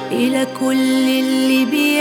إلى كل اللي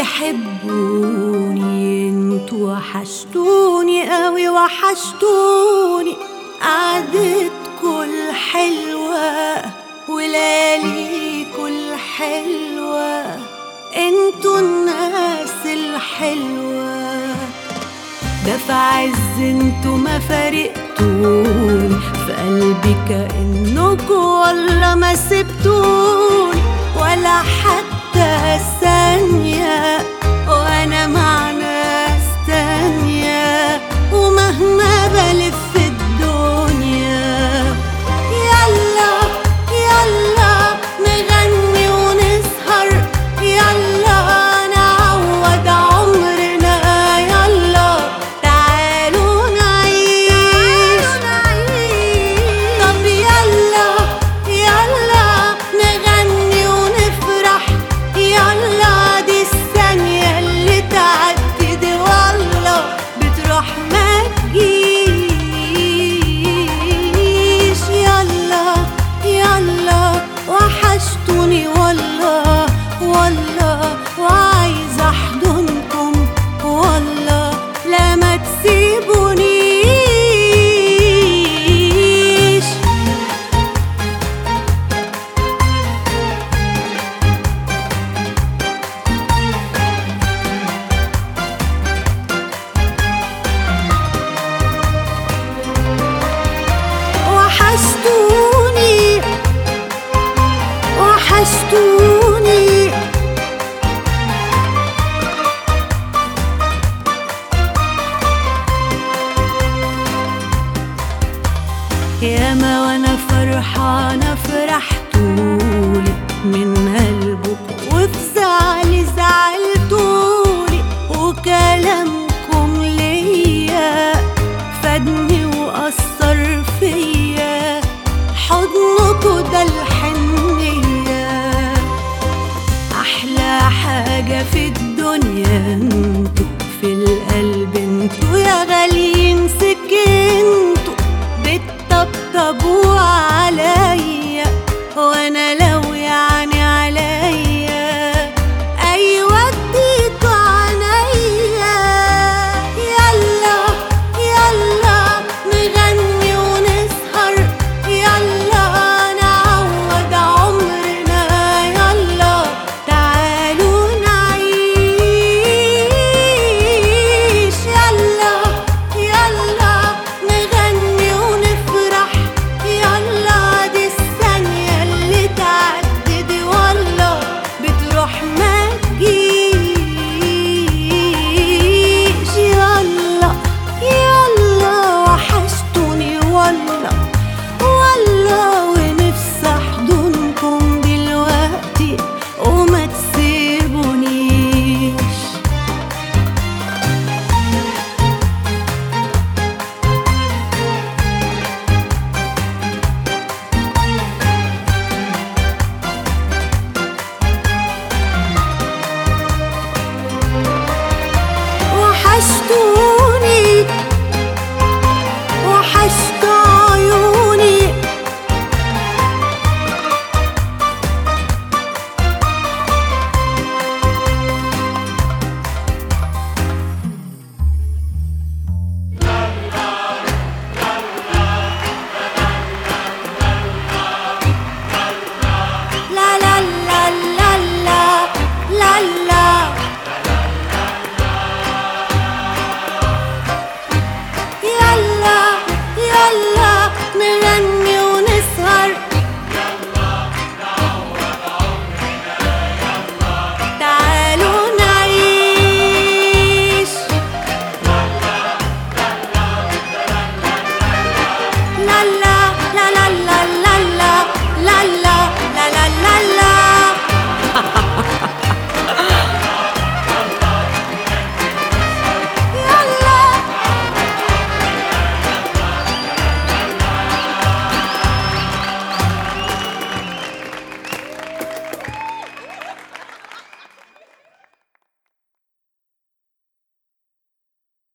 بيحبوني انتوا وحشتوني قوي وحشتوني قعدتكوا الحلوة ولياليكوا الحلوة انتوا الناس الحلوة ده في عز انتوا ما فارقتوني في قلبي كأنكوا ولا ما سبتوني ولا حتى ثانية وأنا مع ناس تانية ومهما بلف الدنيا يلا يلا نغني ونسهر يلا نعوض عمرنا يلا تعالوا نعيش طب يلا يلا نغني ونفرح يلا دي الثانية اللي تعدي دي والله بتروح ما تجيش يلا يلا وحشتوني والله والله وعايزة احضنكم والله لا ما تسيبونيش وحشتوني وحشتوني ياما وانا فرحانة فرحتولي من قلبك وفي زعلي زعلتولي وكلامكم ليا فادني وأثر فيا حضنكوا ده الحنية أحلى حاجة في الدنيا انتوا في القلب انتوا يا